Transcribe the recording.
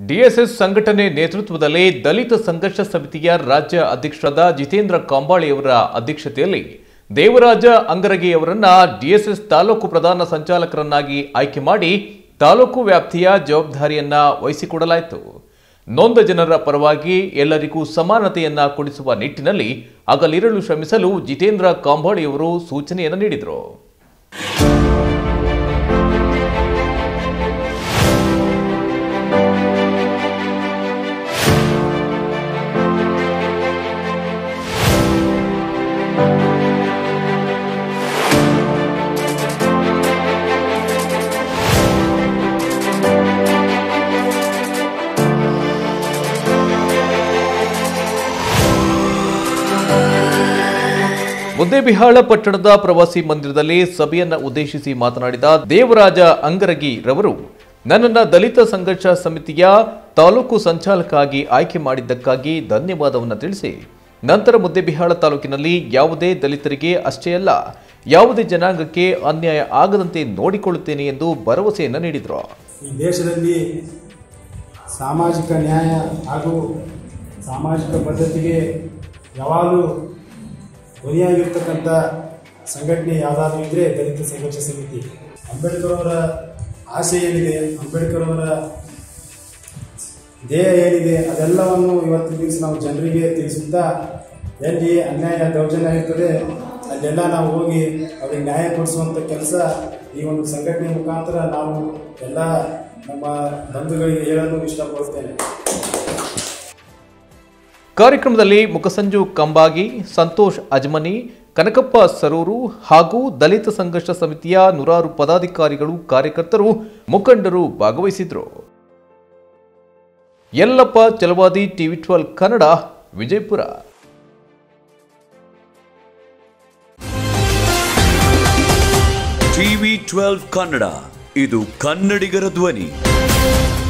DSS ಸಂಘಟನೆ ನೇತೃತ್ವದಲ್ಲಿ ದಲಿತ ಸಂಘರ್ಷ ಸಮಿತಿಯ ರಾಜ್ಯ ಅಧ್ಯಕ್ಷರಾದ ಜಿತೇಂದ್ರ ಕಾಂಬಾಳಿಯವರ ಅಧ್ಯಕ್ಷತೆಯಲ್ಲಿ ದೇವರಾಜ ಅಂಗರಗಿಯವರನ್ನ ಡಿಎಸ್ಎಸ್ ತಾಲೂಕು ಪ್ರಧಾನ ಸಂಚಾಲಕರನ್ನಾಗಿ ಆಯ್ಕೆ ಮಾಡಿ ತಾಲೂಕು ವ್ಯಾಪ್ತಿಯ ಜವಾಬ್ದಾರಿಯನ್ನ ವಹಿಸಿಕೊಡಲಾಯಿತು ನೊಂದ ಜನರ ಪರವಾಗಿ ಎಲ್ಲರಿಗೂ ಸಮಾನತೆಯನ್ನ ಕೊಡಿಸುವ ನಿಟ್ಟಿನಲ್ಲಿ ಹಗಲಿರಲು ಶ್ರಮಿಸಲು ಜಿತೇಂದ್ರ ಕಾಂಬಾಳಿಯವರು ಸೂಚನೆಯನ್ನು ನೀಡಿದರು ಮುದ್ದೇಬಿಹಾಳ ಪಟ್ಟಣದ ಪ್ರವಾಸಿ ಮಂದಿರದಲ್ಲಿ ಸಭೆಯನ್ನ ಉದ್ದೇಶಿಸಿ ಮಾತನಾಡಿದ ದೇವರಾಜ ಅಂಗರಗಿ ರವರು ನನ್ನನ್ನ ದಲಿತ ಸಂಘರ್ಷ ಸಮಿತಿಯ ತಾಲೂಕು ಸಂಚಾಲಕ ಆಗಿ ಆಯ್ಕೆ ಮಾಡಿದ್ದಕ್ಕಾಗಿ ಧನ್ಯವಾದವನ್ನು ತಿಳಿಸಿ ನಂತರ ಮುದ್ದೇಬಿಹಾಳ ತಾಲೂಕಿನಲ್ಲಿ ಯಾವುದೇ ದಲಿತರಿಗೆ ಅಷ್ಟೇ ಅಲ್ಲ ಯಾವುದೇ ಜನಾಂಗಕ್ಕೆ ಅನ್ಯಾಯ ಆಗದಂತೆ ನೋಡಿಕೊಳ್ಳುತ್ತೇನೆ ಎಂದು ಭರವಸೆಯನ್ನು ನೀಡಿದರು ಈ ದೇಶದಲ್ಲಿ ಸಾಮಾಜಿಕ ನ್ಯಾಯ ಹಾಗೂ ಸಾಮಾಜಿಕ ಪದ್ಧತಿಗೆ ಯಾವಾಗಲೂ ಧ್ವನಿಯಾಗಿರ್ತಕ್ಕಂಥ ಸಂಘಟನೆ ಯಾವುದಾದ್ರೂ ಇದ್ದರೆ ದಲಿತ ಸಂಘರ್ಷ ಸಮಿತಿ ಅಂಬೇಡ್ಕರ್ ಅವರ ಆಸೆ ಏನಿದೆ ಅಂಬೇಡ್ಕರ್ ಅವರ ಧ್ಯೇಯ ಏನಿದೆ ಅದೆಲ್ಲವನ್ನು ಇವತ್ತಿನ ದಿವಸ ನಾವು ಜನರಿಗೆ ತಿಳಿಸುತ್ತಾ ಎಲ್ಲಿ ಅನ್ಯಾಯ ದೌರ್ಜನ್ಯ ಇರ್ತದೆ ಅಲ್ಲೆಲ್ಲ ನಾವು ಹೋಗಿ ಅವರಿಗೆ ನ್ಯಾಯ ಕೊಡಿಸುವಂಥ ಕೆಲಸ ಈ ಒಂದು ಸಂಘಟನೆ ಮುಖಾಂತರ ನಾವು ಎಲ್ಲ ನಮ್ಮ ಬಂಧುಗಳಿಗೆ ಹೇಳಲು ಇಷ್ಟಪಡುತ್ತೇನೆ ಕಾರ್ಯಕ್ರಮದಲ್ಲಿ ಮುಖಸಂಜು ಕಂಬಾಗಿ ಸಂತೋಷ್ ಅಜ್ಮನಿ ಕನಕಪ್ಪ ಸರೂರು ಹಾಗೂ ದಲಿತ ಸಂಘರ್ಷ ಸಮಿತಿಯ ನೂರಾರು ಪದಾಧಿಕಾರಿಗಳು ಕಾರ್ಯಕರ್ತರು ಮುಖಂಡರು ಭಾಗವಹಿಸಿದ್ರು Yallappa Chalavadi TV twelve Kannada Vijayapura TV twelve Kannada ಇದು ಕನ್ನಡಿಗರ ಧ್ವನಿ